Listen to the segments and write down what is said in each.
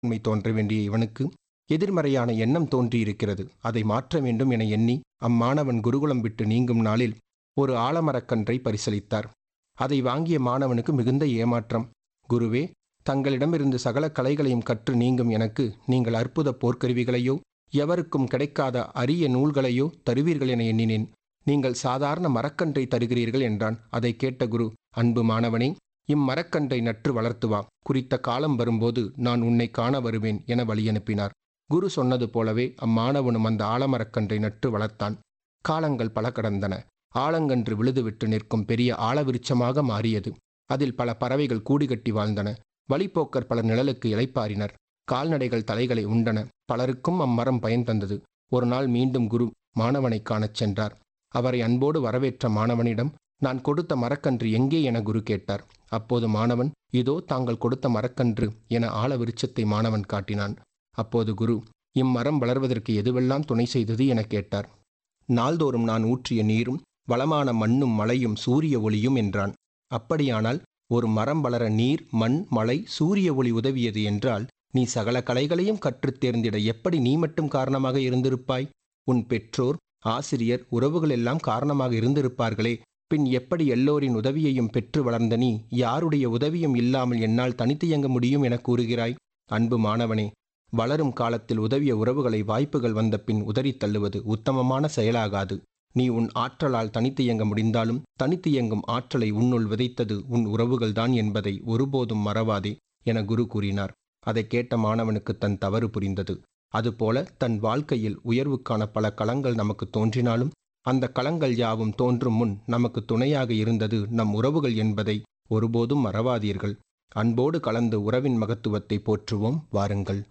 உண்மை தோன்ற வேண்டிய இவனுக்கு எதிர்மறையான எண்ணம் தோன்றியிருக்கிறது அதை மாற்ற வேண்டும் என எண்ணி அம்மாணவன் குருகுலம் விட்டு நீங்கும் நாளில் ஒரு ஆலமரக்கன்றை பரிசளித்தார் அதை வாங்கிய மாணவனுக்கு மிகுந்த ஏமாற்றம் குருவே தங்களிடமிருந்து சகல கலைகளையும் கற்று நீங்கும் எனக்கு நீங்கள் அற்புத போர்க்கருவிகளையோ எவருக்கும் கிடைக்காத அரிய நூல்களையோ தருவீர்கள் என எண்ணினேன் நீங்கள் சாதாரண மரக்கன்றை தருகிறீர்கள் என்றான் அதை கேட்ட குரு அன்பு மாணவனே இம்மரக்கன்றை நற்று வளர்த்து வா குறித்த காலம் வரும்போது நான் உன்னை காண வருவேன் என வழியனுப்பினார் குரு சொன்னது போலவே அம்மாணவனும் அந்த ஆலமரக்கன்றை நட்டு வளர்த்தான் காலங்கள் பல கடந்தன ஆலங்கன்று விழுதுவிட்டு நிற்கும் பெரிய ஆலவிருட்சமாக மாறியது அதில் பல பறவைகள் கூடிகட்டி வாழ்ந்தன வழிப்போக்கர் பலர் நிழலுக்கு இளைப்பாரினர் கால்நடைகள் தலைகளை உண்டன பலருக்கும் அம்மரம் பயன் தந்தது ஒரு நாள் மீண்டும் குரு மாணவனை காணச் சென்றார் அவரை அன்போடு வரவேற்ற மாணவனிடம் நான் கொடுத்த மரக்கன்று எங்கே என குரு கேட்டார் அப்போது மாணவன் இதோ தாங்கள் கொடுத்த மரக்கன்று என ஆல விருட்சத்தை மாணவன் காட்டினான் அப்போது குரு இம்மரம் வளர்வதற்கு எதுவெல்லாம் துணை செய்தது என கேட்டார் நாள்தோறும் நான் ஊற்றிய நீரும் வளமான மண்ணும் மழையும் சூரிய ஒளியும் என்றான் அப்படியானால் ஒரு மரம் வளர நீர் மண் மழை சூரிய ஒளி உதவியது என்றால் நீ சகல கலைகளையும் கற்றுத் தேர்ந்திட எப்படி நீ மட்டும் காரணமாக இருந்திருப்பாய் உன் பெற்றோர் ஆசிரியர் உறவுகள் எல்லாம் காரணமாக இருந்திருப்பார்களே பின் எப்படி எல்லோரின் உதவியையும் பெற்று வளர்ந்த நீ யாருடைய உதவியும் இல்லாமல் என்னால் தனித்து இயங்க முடியும் என கூறுகிறாய் அன்பு மாணவனே வளரும் காலத்தில் உதவிய உறவுகளை வாய்ப்புகள் வந்த பின் உதறித் தள்ளுவது உத்தமமான செயலாகாது நீ உன் ஆற்றலால் தனித்து இயங்க முடிந்தாலும் தனித்து இயங்கும் ஆற்றலை உன்னுள் விதைத்தது உன் உறவுகள்தான் என்பதை ஒருபோதும் மறவாதே என குரு கூறினார் அதை கேட்ட மாணவனுக்கு தன் தவறு புரிந்தது அதுபோல தன் வாழ்க்கையில் உயர்வுக்கான பல களங்கள் நமக்கு தோன்றினாலும் அந்த களங்கள் யாவும் தோன்றும் முன் நமக்கு துணையாக இருந்தது நம் உறவுகள் என்பதை ஒருபோதும் மறவாதீர்கள் அன்போடு கலந்து உறவின் மகத்துவத்தை போற்றுவோம் வாருங்கள்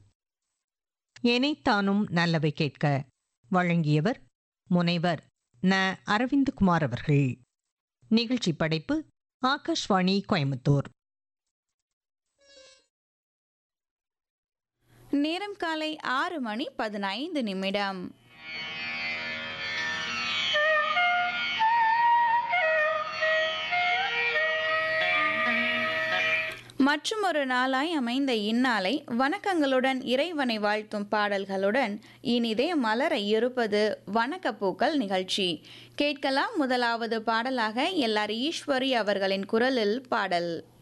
எனைத்தானும் நல்லவை கேட்க வழங்கியவர் முனைவர் ந அரவிந்தகுமார் அவர்கள் நிகழ்ச்சி படைப்பு ஆகாஷ்வாணி கோயம்புத்தூர் நேரம் காலை ஆறு மணி பதினைந்து நிமிடம் மற்றும் ஒரு நாளாய் அமைந்த இந்நாளை வணக்கங்களுடன் இறைவனை வாழ்த்தும் பாடல்களுடன் இனிதே மலர இருப்பது வணக்கப்பூக்கள் நிகழ்ச்சி கேட்கலாம் முதலாவது பாடலாக எல்லார் ஈஸ்வரி அவர்களின் குரலில் பாடல்